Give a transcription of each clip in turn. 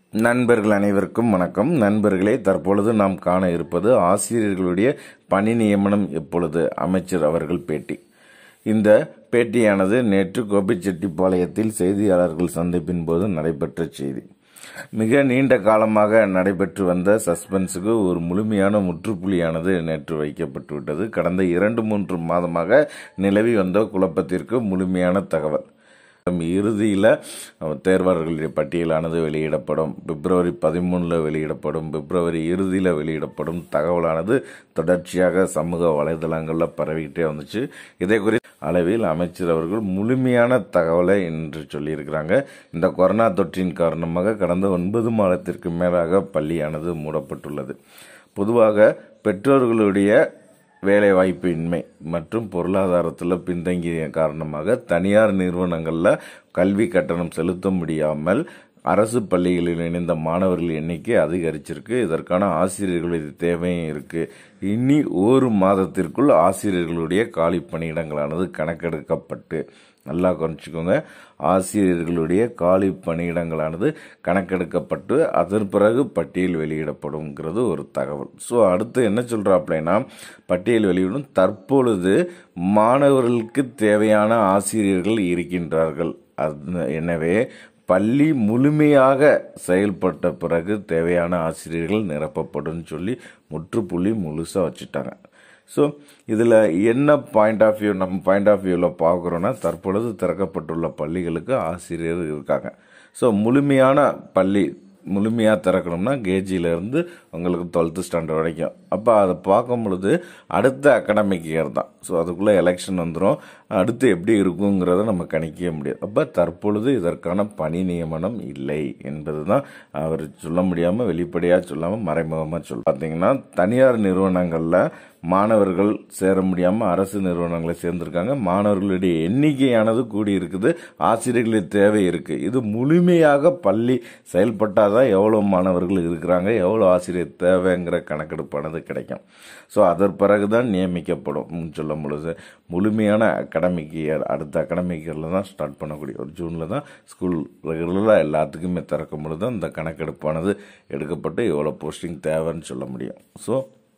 நண்பர்கள் அனைவருக்கும் வணக்கம் நண்பர்களே தற்பொழுது நாம் காண இருப்பது ஆசிரியர்களுடைய பணி நியமனம் எப்பொழுது அமைச்சர் அவர்கள் பேட்டி இந்த பேட்டியானது நேற்று கோபிச்செட்டிப்பாளையத்தில் செய்தியாளர்கள் சந்திப்பின் போது நடைபெற்ற செய்தி மிக நீண்ட காலமாக நடைபெற்று வந்த சஸ்பென்ஸுக்கு ஒரு முழுமையான முற்றுப்புள்ளியானது நேற்று வைக்கப்பட்டுவிட்டது கடந்த இரண்டு மூன்று மாதமாக நிலவி வந்த குழப்பத்திற்கு முழுமையான தகவல் இறுதியில் தேர்வாளர்களுடைய பட்டியலானது வெளியிடப்படும் பிப்ரவரி பதிமூணில் வெளியிடப்படும் பிப்ரவரி இறுதியில் வெளியிடப்படும் தகவலானது தொடர்ச்சியாக சமூக வலைதளங்களில் பரவிக்கிட்டே வந்துச்சு இதை குறித்து அளவில் அமைச்சர் அவர்கள் முழுமையான தகவலை என்று சொல்லியிருக்கிறாங்க இந்த கொரோனா தொற்றின் காரணமாக கடந்த ஒன்பது மாதத்திற்கு மேலாக பள்ளியானது மூடப்பட்டுள்ளது பொதுவாக பெற்றோர்களுடைய வேலைவாய்ப்பு இன்மை மற்றும் பொருளாதாரத்தில் பின்தங்கிய காரணமாக தனியார் நிறுவனங்களில் கல்வி கட்டணம் செலுத்த முடியாமல் அரசு பள்ளிகளில் இணைந்த மாணவர்கள் எண்ணிக்கை அதிகரிச்சிருக்கு இதற்கான ஆசிரியர்களுடைய தேவையும் இருக்கு இனி ஒரு மாதத்திற்குள் ஆசிரியர்களுடைய காலி பணியிடங்களானது கணக்கெடுக்கப்பட்டு நல்லா குறைச்சிக்கோங்க ஆசிரியர்களுடைய காலி பணியிடங்களானது கணக்கெடுக்கப்பட்டு அதன் பிறகு பட்டியல் வெளியிடப்படும்ங்கிறது ஒரு தகவல் ஸோ அடுத்து என்ன சொல்கிறாப்லைனா பட்டியல் வெளியிடும் தற்பொழுது மாணவர்களுக்கு தேவையான ஆசிரியர்கள் இருக்கின்றார்கள் அது எனவே பள்ளி முழுமையாக செயல்பட்ட பிறகு தேவையான ஆசிரியர்கள் நிரப்பப்படும் சொல்லி முற்றுப்புள்ளி முழுசாக வச்சுட்டாங்க ஸோ இதில் என்ன பாயிண்ட் ஆஃப் வியூ நம்ம பாயிண்ட் ஆஃப் வியூவில் பார்க்குறோன்னா தற்பொழுது திறக்கப்பட்டுள்ள பள்ளிகளுக்கு ஆசிரியர் இருக்காங்க ஸோ முழுமையான பள்ளி முழுமையாக திறக்கணும்னா கேஜியிலேருந்து உங்களுக்கு டுவெல்த்து ஸ்டாண்டர்ட் வரைக்கும் அப்போ அதை பார்க்கும் பொழுது அடுத்த அகடமிக் இயர் தான் ஸோ அதுக்குள்ளே எலெக்ஷன் வந்துடும் அடுத்து எப்படி இருக்குங்கிறத நம்ம கணிக்கவே முடியாது அப்போ தற்பொழுது இதற்கான பணி நியமனம் இல்லை என்பது தான் அவர் சொல்ல முடியாமல் வெளிப்படையாக சொல்லாமல் மறைமுகமாக சொல்ல பார்த்தீங்கன்னா தனியார் நிறுவனங்களில் மாணவர்கள் சேர முடியாமல் அரசு நிறுவனங்களை சேர்ந்திருக்காங்க மாணவர்களுடைய எண்ணிக்கையானது கூடி இருக்குது ஆசிரியர்களுடைய தேவை இருக்கு இது முழுமையாக பள்ளி செயல்பட்டால் தான் எவ்வளோ மாணவர்கள் இருக்கிறாங்க எவ்வளோ ஆசிரியர் தேவைங்கிற கணக்கெடுப்பானது கிடைக்கும் ஸோ அதன் பிறகுதான் நியமிக்கப்படும் சொல்லும் பொழுது முழுமையான அகடமிக் இயர் அடுத்த அகடமிக் இயரில் தான் ஸ்டார்ட் பண்ணக்கூடிய ஒரு ஜூனில் தான் ஸ்கூல் ரெகுலராக எல்லாத்துக்குமே திறக்கும் பொழுது தான் இந்த கணக்கெடுப்பானது எடுக்கப்பட்டு எவ்வளோ போஸ்டிங் தேவைன்னு சொல்ல முடியும் ஸோ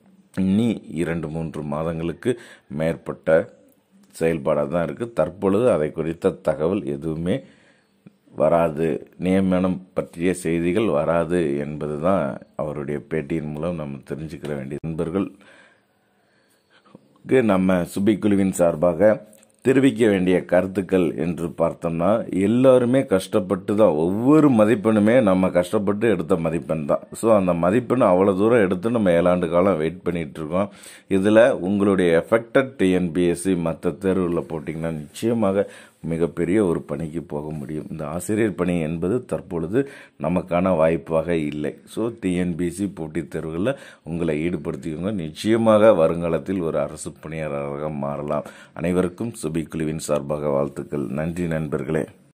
இனி இரண்டு மூன்று மாதங்களுக்கு மேற்பட்ட செயல்பாடாக தான் இருக்குது தற்பொழுது அதை குறித்த தகவல் எதுவுமே வராது நியமனம் பற்றிய செய்திகள் வராது என்பது தான் அவருடைய பேட்டியின் மூலம் நம்ம தெரிஞ்சுக்கிற வேண்டிய நண்பர்கள் நம்ம சுபி குழுவின் சார்பாக தெரிவிக்க வேண்டிய கருத்துக்கள் என்று பார்த்தோம்னா எல்லாருமே கஷ்டப்பட்டு தான் ஒவ்வொரு மதிப்பெண்ணுமே நம்ம கஷ்டப்பட்டு எடுத்த மதிப்பெண் தான் ஸோ அந்த மதிப்பெண் அவ்வளோ தூரம் எடுத்து நம்ம ஏழாண்டு காலம் வெயிட் பண்ணிட்டு இருக்கோம் இதில் உங்களுடைய எஃபெக்டட் டிஎன்பிஎஸ்சி மற்ற தேர்வுகளில் போட்டிங்கன்னா நிச்சயமாக மிகப்பெரிய ஒரு பணிக்கு போக முடியும் இந்த ஆசிரியர் பணி என்பது தற்பொழுது நமக்கான வாய்ப்பாக இல்லை ஸோ டிஎன்பிசி போட்டித் தேர்வுகளில் உங்களை ஈடுபடுத்திக்கோங்க நிச்சயமாக வருங்காலத்தில் ஒரு அரசு பணியாளராக மாறலாம் அனைவருக்கும் சுபி குழுவின் சார்பாக வாழ்த்துக்கள் நன்றி நண்பர்களே